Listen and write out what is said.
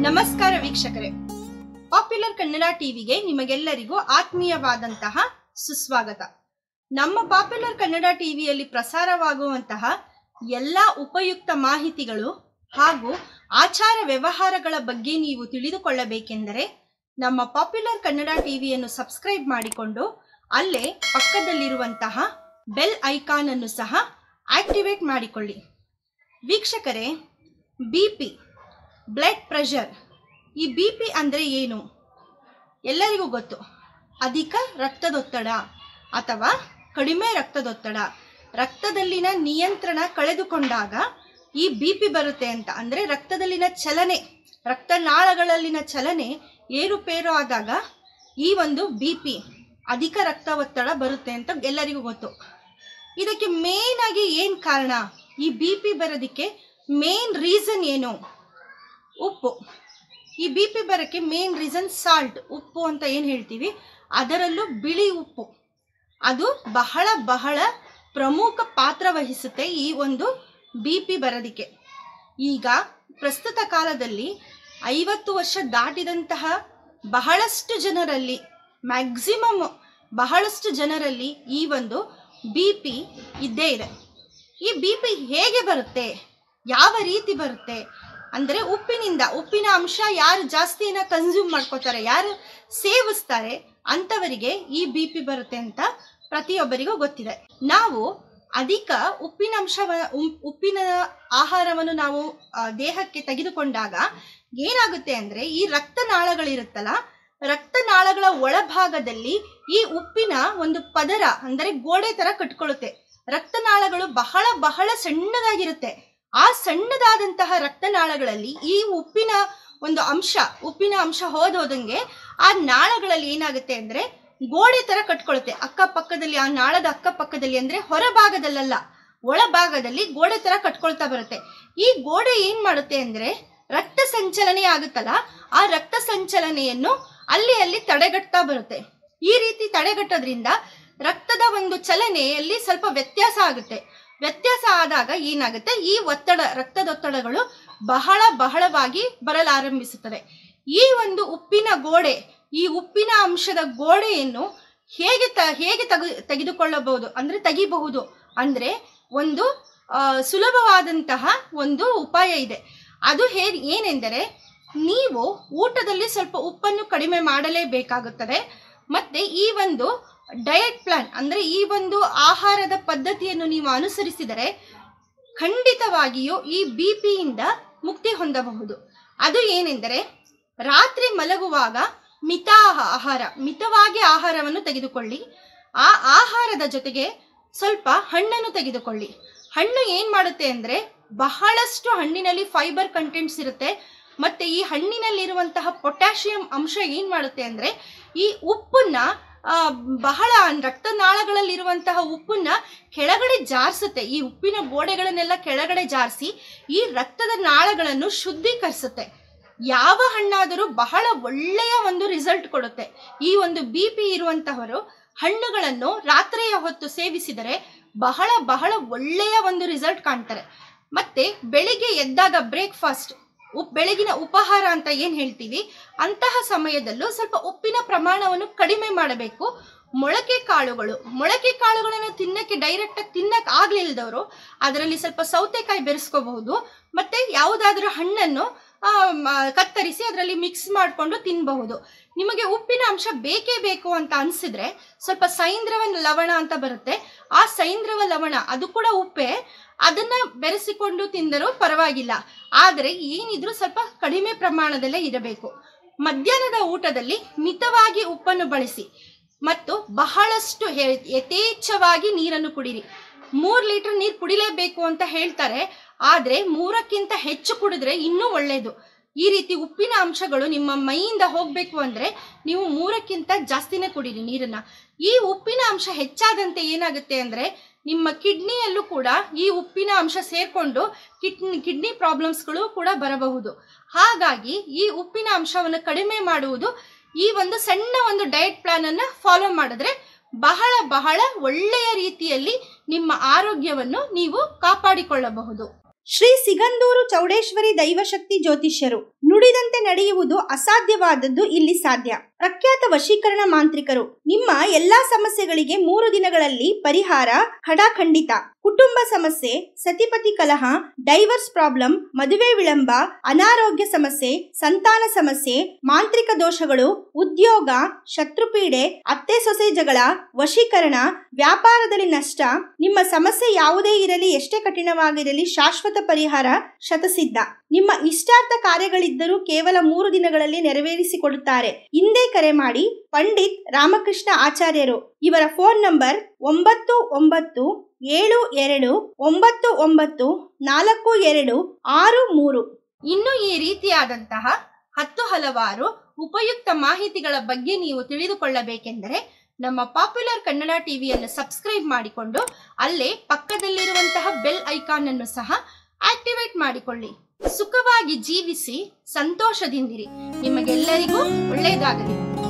ನಮಸ್ಕಾರ ವೀಕ್ಷಕರೇ ಪಾಪ್ಯುಲರ್ ಕನ್ನಡ ಟಿವಿಗೆ ನಿಮಗೆಲ್ಲರಿಗೂ ಆತ್ಮೀಯವಾದಂತಹ ಸುಸ್ವಾಗತ ನಮ್ಮ ಪಾಪ್ಯುಲರ್ ಕನ್ನಡ ಟಿವಿಯಲ್ಲಿ ಪ್ರಸಾರವಾಗುವಂತಹ ಎಲ್ಲ ಉಪಯುಕ್ತ ಮಾಹಿತಿಗಳು ಹಾಗೂ ಆಚಾರ ವ್ಯವಹಾರಗಳ ಬಗ್ಗೆ ನೀವು ತಿಳಿದುಕೊಳ್ಳಬೇಕೆಂದರೆ ನಮ್ಮ ಪಾಪ್ಯುಲರ್ ಕನ್ನಡ ಟಿವಿಯನ್ನು ಸಬ್ಸ್ಕ್ರೈಬ್ ಮಾಡಿಕೊಂಡು ಅಲ್ಲೇ ಪಕ್ಕದಲ್ಲಿರುವಂತಹ ಬೆಲ್ ಐಕಾನ್ ಅನ್ನು ಸಹ ಆಕ್ಟಿವೇಟ್ ಮಾಡಿಕೊಳ್ಳಿ ವೀಕ್ಷಕರೇ ಬಿ ಪಿ ಬ್ಲಡ್ ಪ್ರೆಷರ್ ಈ ಬಿ ಪಿ ಅಂದರೆ ಏನು ಎಲ್ಲರಿಗೂ ಗೊತ್ತು ಅಧಿಕ ರಕ್ತದೊತ್ತಡ ಅಥವಾ ಕಡಿಮೆ ರಕ್ತದೊತ್ತಡ ರಕ್ತದಲ್ಲಿನ ನಿಯಂತ್ರಣ ಕಳೆದುಕೊಂಡಾಗ ಈ ಬಿ ಪಿ ಬರುತ್ತೆ ಅಂತ ಅಂದರೆ ರಕ್ತದಲ್ಲಿನ ಚಲನೆ ರಕ್ತನಾಳಗಳಲ್ಲಿನ ಚಲನೆ ಏರುಪೇರು ಆದಾಗ ಈ ಒಂದು ಬಿ ಪಿ ಅಧಿಕ ರಕ್ತ ಒತ್ತಡ ಬರುತ್ತೆ ಅಂತ ಎಲ್ಲರಿಗೂ ಗೊತ್ತು ಇದಕ್ಕೆ ಮೇನ್ ಆಗಿ ಏನು ಕಾರಣ ಈ ಬಿ ಪಿ ಬರೋದಕ್ಕೆ ಮೇನ್ ರೀಸನ್ ಏನು ಉಪ್ಪು ಈ ಬಿ ಪಿ ಬರೋಕ್ಕೆ ಮೇನ್ ರೀಸನ್ ಸಾಲ್ಟ್ ಉಪ್ಪು ಅಂತ ಏನು ಹೇಳ್ತೀವಿ ಅದರಲ್ಲೂ ಬಿಳಿ ಉಪ್ಪು ಅದು ಬಹಳ ಬಹಳ ಪ್ರಮುಖ ಪಾತ್ರ ವಹಿಸುತ್ತೆ ಈ ಒಂದು ಬಿ ಪಿ ಬರೋದಕ್ಕೆ ಈಗ ಪ್ರಸ್ತುತ ಕಾಲದಲ್ಲಿ ಐವತ್ತು ವರ್ಷ ದಾಟಿದಂತಹ ಬಹಳಷ್ಟು ಜನರಲ್ಲಿ ಮ್ಯಾಕ್ಸಿಮಮ್ ಬಹಳಷ್ಟು ಜನರಲ್ಲಿ ಈ ಒಂದು ಬಿ ಪಿ ಇದ್ದೇ ಇದೆ ಈ ಬಿ ಪಿ ಹೇಗೆ ಬರುತ್ತೆ ಯಾವ ರೀತಿ ಬರುತ್ತೆ ಅಂದರೆ ಉಪ್ಪಿನಿಂದ ಉಪ್ಪಿನ ಅಂಶ ಯಾರು ಜಾಸ್ತಿನ ಕನ್ಸ್ಯೂಮ್ ಮಾಡ್ಕೋತಾರೆ ಯಾರು ಸೇವಿಸ್ತಾರೆ ಅಂಥವರಿಗೆ ಈ ಬಿ ಪಿ ಬರುತ್ತೆ ಅಂತ ಪ್ರತಿಯೊಬ್ಬರಿಗೂ ಗೊತ್ತಿದೆ ನಾವು ಅಧಿಕ ಉಪ್ಪಿನ ಅಂಶವ ಉಂ- ಉಪ್ಪಿನ ಆಹಾರವನ್ನು ನಾವು ಆ, ದೇಹಕ್ಕೆ ತೆಗೆದುಕೊಂಡಾಗ ಏನಾಗುತ್ತೆ ಅಂದರೆ ಈ ರಕ್ತನಾಳಗಳಿರುತ್ತಲ್ಲ ರಕ್ತನಾಳಗಳ ಒಳಭಾಗದಲ್ಲಿ ಈ ಉಪ್ಪಿನ ಒಂದು ಪದರ ಅಂದರೆ ಗೋಡೆ ತರ ಕಟ್ಕೊಳ್ಳುತ್ತೆ ರಕ್ತನಾಳಗಳು ಬಹಳ ಬಹಳ ಸಣ್ಣದಾಗಿರುತ್ತೆ ಆ ಸಣ್ಣದಾದಂತಹ ರಕ್ತನಾಳಗಳಲ್ಲಿ ಈ ಉಪ್ಪಿನ ಒಂದು ಅಂಶ ಉಪ್ಪಿನ ಅಂಶ ಹೋದೋದಂಗೆ ಆ ನಾಳಗಳಲ್ಲಿ ಏನಾಗುತ್ತೆ ಅಂದ್ರೆ ಗೋಡೆ ತರ ಕಟ್ಕೊಳ್ಳುತ್ತೆ ಅಕ್ಕಪಕ್ಕದಲ್ಲಿ ಆ ನಾಳದ ಅಕ್ಕಪಕ್ಕದಲ್ಲಿ ಅಂದ್ರೆ ಹೊರಭಾಗದಲ್ಲಲ್ಲ ಒಳಭಾಗದಲ್ಲಿ ಗೋಡೆ ತರ ಕಟ್ಕೊಳ್ತಾ ಬರುತ್ತೆ ಈ ಗೋಡೆ ಏನ್ ಮಾಡುತ್ತೆ ಅಂದ್ರೆ ರಕ್ತ ಸಂಚಲನೆ ಆಗುತ್ತಲ್ಲ ಆ ರಕ್ತ ಸಂಚಲನೆಯನ್ನು ಅಲ್ಲಿ ಅಲ್ಲಿ ತಡೆಗಟ್ತಾ ಬರುತ್ತೆ ಈ ರೀತಿ ತಡೆಗಟ್ಟೋದ್ರಿಂದ ರಕ್ತದ ಒಂದು ಚಲನೆಯಲ್ಲಿ ಸ್ವಲ್ಪ ವ್ಯತ್ಯಾಸ ಆಗುತ್ತೆ ವ್ಯತ್ಯಾಸ ಆದಾಗ ಏನಾಗುತ್ತೆ ಈ ಒತ್ತಡ ರಕ್ತದೊತ್ತಡಗಳು ಬಹಳ ಬಹಳವಾಗಿ ಬರಲಾರಂಭಿಸುತ್ತದೆ ಈ ಒಂದು ಉಪ್ಪಿನ ಗೋಡೆ ಈ ಉಪ್ಪಿನ ಅಂಶದ ಗೋಡೆಯನ್ನು ಹೇಗೆ ತ ಹೇಗೆ ತೆಗೆ ತೆಗೆದುಕೊಳ್ಳಬಹುದು ಅಂದ್ರೆ ತೆಗಿಬಹುದು ಅಂದ್ರೆ ಒಂದು ಆ, ಸುಲಭವಾದಂತಹ ಒಂದು ಉಪಾಯ ಇದೆ ಅದು ಹೇ ಏನೆಂದರೆ ನೀವು ಊಟದಲ್ಲಿ ಸ್ವಲ್ಪ ಉಪ್ಪನ್ನು ಕಡಿಮೆ ಮಾಡಲೇಬೇಕಾಗುತ್ತದೆ ಮತ್ತೆ ಈ ಒಂದು ಡಯಟ್ ಪ್ಲಾನ್ ಅಂದ್ರೆ ಈ ಒಂದು ಆಹಾರದ ಪದ್ಧತಿಯನ್ನು ನೀವು ಅನುಸರಿಸಿದರೆ ಖಂಡಿತವಾಗಿಯೂ ಈ ಬಿ ಪಿಯಿಂದ ಮುಕ್ತಿ ಹೊಂದಬಹುದು ಅದು ಏನೆಂದರೆ ರಾತ್ರಿ ಮಲಗುವಾಗ ಮಿತ ಆಹಾರ ಮಿತವಾಗಿ ಆಹಾರವನ್ನು ತೆಗೆದುಕೊಳ್ಳಿ ಆ ಆಹಾರದ ಜೊತೆಗೆ ಸ್ವಲ್ಪ ಹಣ್ಣನ್ನು ತೆಗೆದುಕೊಳ್ಳಿ ಹಣ್ಣು ಏನು ಮಾಡುತ್ತೆ ಅಂದರೆ ಬಹಳಷ್ಟು ಹಣ್ಣಿನಲ್ಲಿ ಫೈಬರ್ ಕಂಟೆಂಟ್ಸ್ ಇರುತ್ತೆ ಮತ್ತೆ ಈ ಹಣ್ಣಿನಲ್ಲಿರುವಂತಹ ಪೊಟ್ಯಾಷಿಯಂ ಅಂಶ ಏನು ಮಾಡುತ್ತೆ ಅಂದರೆ ಈ ಉಪ್ಪನ್ನ ಆ, ಬಹಳ ರಕ್ತನಾಳಗಳಲ್ಲಿರುವಂತಹ ಉಪ್ಪನ್ನ ಕೆಳಗಡೆ ಜಾರಿಸುತ್ತೆ ಈ ಉಪ್ಪಿನ ಗೋಡೆಗಳನ್ನೆಲ್ಲ ಕೆಳಗಡೆ ಜಾರಿಸಿ ಈ ರಕ್ತದ ನಾಳಗಳನ್ನು ಶುದ್ಧೀಕರಿಸುತ್ತೆ ಯಾವ ಹಣ್ಣಾದರೂ ಬಹಳ ಒಳ್ಳೆಯ ಒಂದು ರಿಸಲ್ಟ್ ಕೊಡುತ್ತೆ ಈ ಒಂದು ಬಿ ಪಿ ಇರುವಂತಹವರು ಹಣ್ಣುಗಳನ್ನು ರಾತ್ರಿಯ ಹೊತ್ತು ಸೇವಿಸಿದರೆ ಬಹಳ ಬಹಳ ಒಳ್ಳೆಯ ಒಂದು ರಿಸಲ್ಟ್ ಕಾಣ್ತಾರೆ ಮತ್ತೆ ಬೆಳಿಗ್ಗೆ ಎದ್ದಾಗ ಬ್ರೇಕ್ಫಾಸ್ಟ್ ಉಪ್ ಬೆಳಗಿನ ಉಪಹಾರ ಅಂತ ಏನು ಹೇಳ್ತೀವಿ ಅಂತಹ ಸಮಯದಲ್ಲೂ ಸ್ವಲ್ಪ ಉಪ್ಪಿನ ಪ್ರಮಾಣವನ್ನು ಕಡಿಮೆ ಮಾಡಬೇಕು ಮೊಳಕೆ ಕಾಳುಗಳು ಮೊಳಕೆ ಕಾಳುಗಳನ್ನು ತಿನ್ನಕ್ಕೆ ಡೈರೆಕ್ಟಾಗಿ ತಿನ್ನಕ್ಕೆ ಆಗ್ಲಿಲ್ದವರು ಅದರಲ್ಲಿ ಸ್ವಲ್ಪ ಸೌತೆಕಾಯಿ ಬೆರೆಸ್ಕೋಬಹುದು ಮತ್ತೆ ಯಾವುದಾದ್ರೂ ಹಣ್ಣನ್ನು ಆ, ಮ- ಕತ್ತರಿಸಿ ಅದರಲ್ಲಿ ಮಿಕ್ಸ್ ಮಾಡಿಕೊಂಡು ತಿನ್ನಬಹುದು ನಿಮಗೆ ಉಪ್ಪಿನ ಅಂಶ ಬೇಕೇ ಬೇಕು ಅಂತ ಅನಿಸಿದ್ರೆ ಸ್ವಲ್ಪ ಸೈಂದ್ರವ ಲವಣ ಅಂತ ಬರುತ್ತೆ ಆ ಸೈಂದ್ರವ ಲವಣ ಅದು ಕೂಡ ಉಪ್ಪೆ ಅದನ್ನ ಬೆರೆಸಿಕೊಂಡು ತಿಂದರೂ ಪರವಾಗಿಲ್ಲ ಆದರೆ ಏನಿದ್ರೂ ಸ್ವಲ್ಪ ಕಡಿಮೆ ಪ್ರಮಾಣದಲ್ಲೇ ಇರಬೇಕು ಮಧ್ಯಾಹ್ನದ ಊಟದಲ್ಲಿ ಮಿತವಾಗಿ ಉಪ್ಪನ್ನು ಬಳಸಿ ಮತ್ತು ಬಹಳಷ್ಟು ಹೆ- ಯಥೇಚ್ಛವಾಗಿ ನೀರನ್ನು ಕುಡಿರಿ ಮೂರು ಲೀಟರ್ ನೀರು ಕುಡಿಲೇಬೇಕು ಅಂತ ಹೇಳ್ತಾರೆ ಆದರೆ ಮೂರಕ್ಕಿಂತ ಹೆಚ್ಚು ಕುಡಿದ್ರೆ ಇನ್ನೂ ಒಳ್ಳೆಯದು ಈ ರೀತಿ ಉಪ್ಪಿನ ಅಂಶಗಳು ನಿಮ್ಮ ಮೈಯಿಂದ ಹೋಗಬೇಕು ಅಂದರೆ ನೀವು ಮೂರಕ್ಕಿಂತ ಜಾಸ್ತಿನೇ ಕುಡೀರಿ ನೀರನ್ನು ಈ ಉಪ್ಪಿನ ಅಂಶ ಹೆಚ್ಚಾದಂತೆ ಏನಾಗುತ್ತೆ ಅಂದರೆ ನಿಮ್ಮ ಕಿಡ್ನಿಯಲ್ಲೂ ಕೂಡ ಈ ಉಪ್ಪಿನ ಅಂಶ ಸೇರಿಕೊಂಡು ಕಿಡ್ನಿ ಕಿಡ್ನಿ ಪ್ರಾಬ್ಲಮ್ಸ್ಗಳು ಕೂಡ ಬರಬಹುದು ಹಾಗಾಗಿ ಈ ಉಪ್ಪಿನ ಅಂಶವನ್ನು ಕಡಿಮೆ ಮಾಡುವುದು ಈ ಒಂದು ಸಣ್ಣ ಒಂದು ಡಯಟ್ ಪ್ಲಾನ್ ಅನ್ನ ಫಾಲೋ ಮಾಡಿದ್ರೆ ಬಹಳ ಬಹಳ ಒಳ್ಳೆಯ ರೀತಿಯಲ್ಲಿ ನಿಮ್ಮ ಆರೋಗ್ಯವನ್ನು ನೀವು ಕಾಪಾಡಿಕೊಳ್ಳಬಹುದು ಶ್ರೀ ಸಿಗಂದೂರು ಚೌಡೇಶ್ವರಿ ದೈವಶಕ್ತಿ ಜ್ಯೋತಿಷ್ಯರು ನುಡಿದಂತೆ ನಡೆಯುವುದು ಅಸಾಧ್ಯವಾದದ್ದು ಇಲ್ಲಿ ಸಾಧ್ಯ ಪ್ರಖ್ಯಾತ ವಶೀಕರಣ ಮಾಂತ್ರಿಕರು ನಿಮ್ಮ ಎಲ್ಲಾ ಸಮಸ್ಯೆಗಳಿಗೆ ಮೂರು ದಿನಗಳಲ್ಲಿ ಪರಿಹಾರ ಖಡಾಖಂಡಿತ ಕುಟುಂಬ ಸಮಸ್ಯೆ ಸತಿಪತಿ ಕಲಹ ಡೈವರ್ಸ್ ಪ್ರಾಬ್ಲಮ್ ಮದುವೆ ವಿಳಂಬ ಅನಾರೋಗ್ಯ ಸಮಸ್ಯೆ ಸಂತಾನ ಸಮಸ್ಯೆ ಮಾಂತ್ರಿಕ ದೋಷಗಳು ಉದ್ಯೋಗ ಶತ್ರುಪೀಡೆ ಅತ್ತೆ ಸೊಸೆ ಜಗಳ ವಶೀಕರಣ ವ್ಯಾಪಾರದಲ್ಲಿ ನಷ್ಟ ನಿಮ್ಮ ಸಮಸ್ಯೆ ಯಾವುದೇ ಇರಲಿ ಎಷ್ಟೇ ಕಠಿಣವಾಗಿರಲಿ ಶಾಶ್ವತ ಪರಿಹಾರ ಶತಸಿದ್ಧ ನಿಮ್ಮ ಇಷ್ಟಾರ್ಥ ಕಾರ್ಯಗಳಿದ್ದರೂ ಕೇವಲ ಮೂರು ದಿನಗಳಲ್ಲಿ ನೆರವೇರಿಸಿಕೊಡುತ್ತಾರೆ ಹಿಂದೆ ಕರೆ ಮಾಡಿ ಪಂಡಿತ್ ರಾಮಕೃಷ್ಣ ಆಚಾರ್ಯರು ಇವರ ಫೋನ್ ನಂಬರ್ ಒಂಬತ್ತು ಒಂಬತ್ತು ಏಳು ಎರಡು ಒಂಬತ್ತು ಒಂಬತ್ತು ನಾಲ್ಕು ಎರಡು ಆರು ಮೂರು ಇನ್ನು ಈ ರೀತಿಯಾದಂತಹ ಹತ್ತು ಹಲವಾರು ಉಪಯುಕ್ತ ಮಾಹಿತಿಗಳ ಬಗ್ಗೆ ನೀವು ತಿಳಿದುಕೊಳ್ಳಬೇಕೆಂದರೆ ನಮ್ಮ ಪಾಪ್ಯುಲರ್ ಕನ್ನಡ ಟಿವಿಯನ್ನು ಸಬ್ಸ್ಕ್ರೈಬ್ ಮಾಡಿಕೊಂಡು ಅಲ್ಲೇ ಪಕ್ಕದಲ್ಲಿರುವಂತಹ ಬೆಲ್ ಐಕಾನ್ ಅನ್ನು ಸಹ ಆಕ್ಟಿವೇಟ್ ಮಾಡಿಕೊಳ್ಳಿ ಸುಖವಾಗಿ ಜೀವಿಸಿ ಸಂತೋಷದಿಂದಿರಿ ನಿಮಗೆಲ್ಲರಿಗೂ ಒಳ್ಳೆಯದಾಗಲಿ